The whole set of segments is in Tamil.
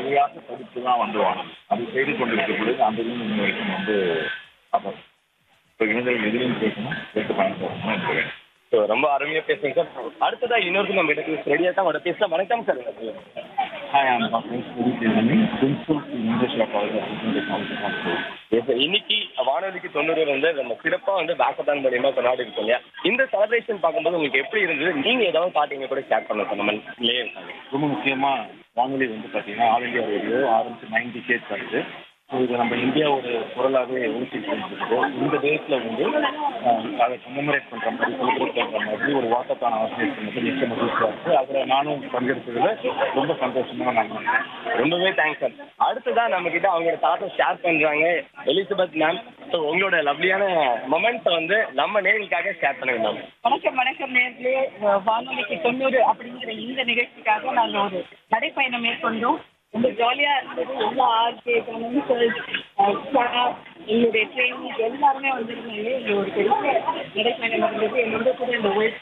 முறையாக படித்து தான் வந்து வாங்கணும் அது செய்து கொண்டிருக்க பொழுது அந்த இதுவும் இன்ன வரைக்கும் வந்து அப்போ இப்போ இணையதளம் எதிலையும் கேட்கணும் கேட்டு பயன்படுத்தணும் என்று வேண்டும் ஸோ ரொம்ப அருமையா பேசுங்க சார் அடுத்ததா இன்னொரு நம்ம எடுத்து ரெடியாக தான் அவட பேசலாம் வணக்கம் sir Hi, I'm Dr. Suri Chirani, Principal of English Law College of Teaching Technology, Kanpur. Yes, sir. இன்னைக்கு வானொலிக்கு தொண்ணூறு வந்து நம்ம சிறப்பா வந்து பேக்கத்தான் மூலியமா கொண்டாடி இருக்கோம் இல்லையா இந்த செலிப்ரேஷன் பார்க்கும்போது உங்களுக்கு எப்படி இருந்தது நீங்க ஏதாவது பாத்தீங்க கூட ஷேர் பண்ண சார் நம்ம லே இருக்காங்க ரொம்ப முக்கியமா வானொலி வந்து பார்த்தீங்கன்னா ஆல் இந்தியா ரேடியோ ஆரம்பிச்சு நைன்டி கேட்ஸ் வருது ஸோ இது நம்ம இந்தியாவோட குரலாகவே ஊட்டிட்டு இருந்துருக்கு இந்த டேஸ்ல வந்து அஹ், அதை கமெமரேட் பண்ற மாதிரி செலிப்ரேட் பண்ற மாதிரி ஒரு வாக்கத்தான ஆர்கனைஸ் பண்ணது மிக்க மகிழ்ச்சியா இருக்கு அதில் நானும் பங்கெடுத்ததுல ரொம்ப சந்தோஷமா நான் நினைக்கிறேன். ரொம்பவே தேங்க்ஸ் சார் அடுத்ததா நம்ம கிட்ட அவங்களோட தாத்தா ஷேர் பண்றாங்க எலிசபெத் மேம் ஸோ உங்களோட லவ்லியான மொமெண்ட்ஸை வந்து நம்ம நேர்களுக்காக ஷேர் பண்ணுங்க மேம் வணக்கம் வணக்கம் நேர்களே வானொலிக்கு தொண்ணூறு அப்படிங்கிற இந்த நிகழ்ச்சிக்காக நாங்கள் ஒரு நடைப்பயணம் மேற்கொண்டோம் ரொம்ப ஜாலியா இருந்தது எல்லா ஆர்ஜே கமென்சர்ஸ் எங்களுடைய ட்ரெயினிங் எல்லாருமே வந்திருந்தாங்க இங்க ஒரு பெரிய நடைப்பயணம் இருந்தது என்னோட கூட இந்த வெப்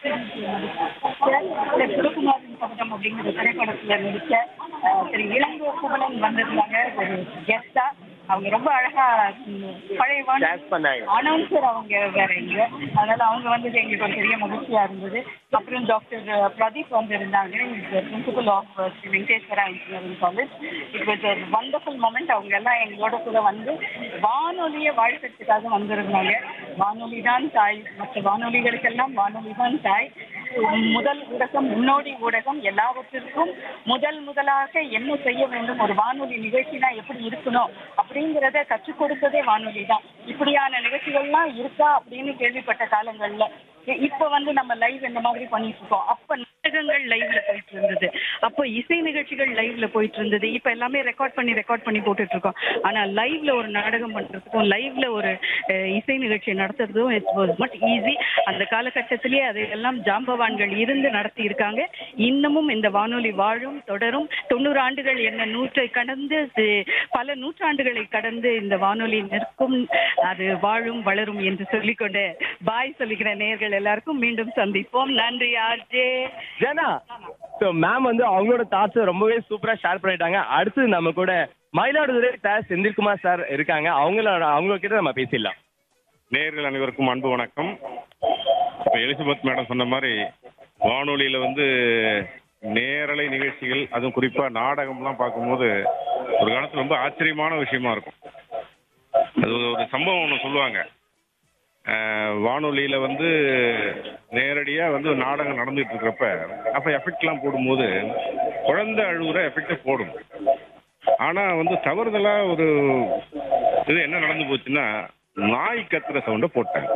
சீரிஸ் சிவகுமாரின் சபதம் அப்படிங்கிற திரைப்படத்துல நடிச்ச அஹ், திரு இளங்கோ குமலன் வந்திருந்தாங்க ஒரு கெஸ்டா அவங்க ரொம்ப அழகா ம், பழைய வானொலி ஷேர் பண்ணாங்க அனௌன்சர் அவங்க வேற இங்க அதனால அவங்க வந்தது எங்களுக்கு ஒரு பெரிய மகிழ்ச்சியா இருந்தது அப்புறம் டாக்டர் பிரதீப் வந்து இருந்தாங்க principal of Sri Venkateswara engineering college it was ஒரு வண்டர்ஃபுல் மூமெண்ட் அவங்க எல்லாம் எங்களோட கூட வந்து வானொலியை வாழ்க்கறதுக்காக வந்திருந்தாங்க வானொலி தான் தாய் மற்ற வானொலிகளுக்கெல்லாம் வானொலி தான் தாய் முதல் ஊடகம் முன்னோடி ஊடகம் எல்லாவற்றிற்கும் முதல் முதலாக என்ன செய்ய வேண்டும் ஒரு வானொலி நிகழ்ச்சினா எப்படி இருக்கணும் அப்படிங்கிறத கற்றுக் கொடுத்ததே வானொலி தான் இப்படியான நிகழ்ச்சிகள்லாம் இருக்கா அப்படின்னு கேள்விப்பட்ட காலங்கள்ல இ- இப்ப வந்து நம்ம லைவ் இந்த மாதிரி பண்ணிட்டு இருக்கோம் அப்ப நாடகங்கள் லைவ்ல போயிட்டு இருந்தது அப்போ இசை நிகழ்ச்சிகள் லைவ்ல போயிட்டு இருந்தது இப்ப எல்லாமே ரெக்கார்ட் பண்ணி ரெக்கார்ட் பண்ணி போட்டுட்டு இருக்கோம் ஆனா லைவ்ல ஒரு நாடகம் பண்றதுக்கும் லைவ்ல ஒரு அஹ், இசை நிகழ்ச்சி நடத்துறதும் இட்ஸ் வாஸ் மச் ஈஸி அந்த காலகட்டத்திலேயே அதையெல்லாம் ஜாம்பவான்கள் இருந்து நடத்தி இருக்காங்க இன்னமும் இந்த வானொலி வாழும் தொடரும் தொண்ணூறு ஆண்டுகள் என்ன நூற்றை கடந்து சி- பல நூற்றாண்டுகளை கடந்து இந்த வானொலி நிற்கும் அது வாழும் வளரும் என்று சொல்லிக்கொண்டு பாய் சொல்லிக்கிற நேயர்கள் எல்லாருக்கும் மீண்டும் சந்திப்போம் நன்றி ஆர்ஜே ஜனா ஸோ மேம் வந்து அவங்களோட தாட்ஸை ரொம்பவே சூப்பரா ஷேர் பண்ணிட்டாங்க அடுத்து நம்ம கூட மயிலாடுதுறை சார் செந்தில்குமார் சார் இருக்காங்க அவங்களோட அவங்க கிட்ட நம்ம பேசிடலாம் நேயர்கள் அனைவருக்கும் அன்பு வணக்கம் இப்போ எலிசபெத் மேடம் சொன்ன மாதிரி வானொலியில் வந்து நேரலை நிகழ்ச்சிகள் அதுவும் குறிப்பாக நாடகம்லாம் பார்க்கும்போது ஒரு காலத்தில் ரொம்ப ஆச்சரியமான விஷயமா இருக்கும் அது ஒரு ஒரு சம்பவம் ஒன்று சொல்லுவாங்க வானொலியில் வந்து நேரடியாக வந்து ஒரு நாடகம் நடந்துட்டு இருக்கிறப்ப அப்போ எஃபெக்ட்லாம் போடும்போது குழந்தை அழுகுற எஃபெக்டை போடும் ஆனால் வந்து தவறுதலாக ஒரு இது என்ன நடந்து போச்சுன்னா நாய் கத்துற சவுண்டை போட்டாங்க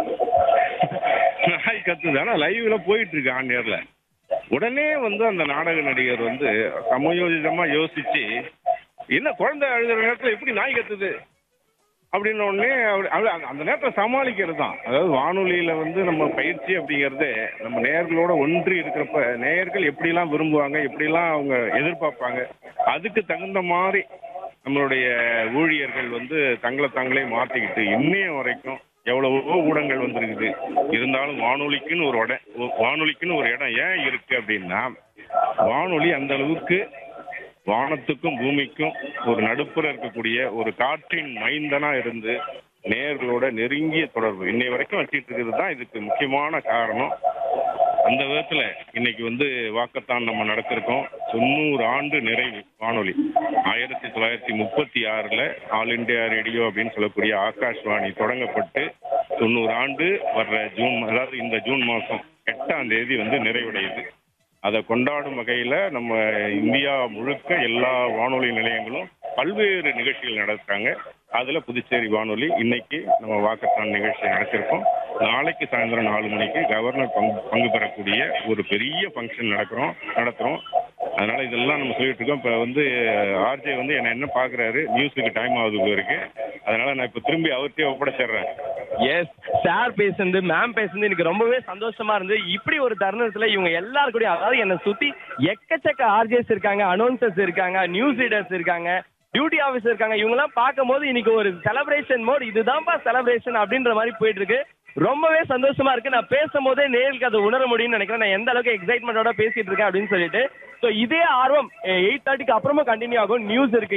நாய் கத்துது ஆனால் லைவ்ல போயிட்டு இருக்கு ஆன் ஏர்ல உடனே வந்து அந்த நாடக நடிகர் வந்து சமயோஜிதமா யோசிச்சு என்ன குழந்தை அழுகிற நேரத்தில் எப்படி நாய் கத்துது அப்படின்ன உடனே அவர் அவர் அந்த- அந்த நேரத்தில் சமாளிக்கிறது தான் அதாவது வானொலியில வந்து நம்ம பயிற்சி அப்படிங்கிறது நம்ம நேயர்களோட ஒன்றி இருக்கிறப்ப நேயர்கள் எப்படிலாம் விரும்புவாங்க எப்படிலாம் அவங்க எதிர்பார்ப்பாங்க அதுக்கு தகுந்த மாதிரி நம்மளுடைய ஊழியர்கள் வந்து தங்களை தாங்களே மாற்றிக்கிட்டு இன்னைய வரைக்கும் எவ்வளவோ ஊடகங்கள் வந்திருக்குது இருந்தாலும் வானொலிக்குன்னு ஒரு இடம் வானொலிக்குன்னு ஒரு இடம் ஏன் இருக்கு அப்படின்னா வானொலி அந்த அளவுக்கு வானத்துக்கும் பூமிக்கும் ஒரு நடுப்புற இருக்கக்கூடிய ஒரு காற்றின் மைந்தனா இருந்து நேர்களோட நெருங்கிய தொடர்பு இன்னை வரைக்கும் வச்சுட்டு இருக்கிறது தான் இதுக்கு முக்கியமான காரணம் அந்த விதத்துல இன்னைக்கு வந்து வாக்கத்தான் நம்ம நடத்திருக்கோம் தொண்ணூறு ஆண்டு நிறைவு வானொலி ஆயிரத்தி தொள்ளாயிரத்தி முப்பத்தி ஆறுல ஆல் இந்தியா ரேடியோ அப்படின்னு சொல்லக்கூடிய ஆகாஷ்வாணி தொடங்கப்பட்டு தொண்ணூறு ஆண்டு வர்ற ஜூன் அதாவது இந்த ஜூன் மாசம் எட்டாம் தேதி வந்து நிறைவடையுது அதை கொண்டாடும் வகையில நம்ம இந்தியா முழுக்க எல்லா வானொலி நிலையங்களும் பல்வேறு நிகழ்ச்சிகள் நடத்துறாங்க அதுல புதுச்சேரி வானொலி இன்னைக்கு நம்ம வாக்கத்தான் நிகழ்ச்சி நடத்திருக்கோம் நாளைக்கு சாயந்தரம் நாலு மணிக்கு கவர்னர் பங்கு பங்கு பெறக்கூடிய ஒரு பெரிய ஃபங்க்ஷன் நடக்கிறோம் நடத்துறோம் அதனால இதெல்லாம் நம்ம சொல்லிட்டு இருக்கோம் இப்போ வந்து ஆர்ஜே வந்து என்ன என்ன பாக்குறாரு நியூஸுக்கு டைம் ஆகுது இருக்கு அதனால நான் இப்போ திரும்பி அவர்கிட்டயே ஒப்படைச்சிடுறேன் எஸ் சார் பேசுனது மேம் பேசுனது எனக்கு ரொம்பவே சந்தோஷமா இருந்தது இப்படி ஒரு தருணத்துல இவங்க எல்லாரும் கூட அதாவது என்னை சுத்தி எக்கச்சக்க ஆர்ஜேஸ் இருக்காங்க அனௌன்சர்ஸ் இருக்காங்க நியூஸ் ரீடர்ஸ் இருக்காங்க டியூட்டி ஆஃபீஸர் இருக்காங்க இவங்கெல்லாம் பார்க்கும்போது இன்னைக்கு ஒரு செலிப்ரேஷன் மோட் இதுதான்ப்பா செலிப்ரேஷன் அப்படின்ற மாதிரி போயிட்டு இருக்கு ரொம்பவே சந்தோஷமா இருக்கு நான் பேசும்போதே நேருக்கு அதை உணர முடியும்னு நினைக்கிறேன் நான் எந்த அளவுக்கு எக்ஸைட்மெண்டோட பேசிட்டு இருக்கேன் அப்படின்னு சொல்லிட்டு ஸோ இதே ஆர்வம் எயிட் தேர்ட்டிக்கு அப்புறமா கண்டினியூ ஆகும் நியூஸ் இருக்கு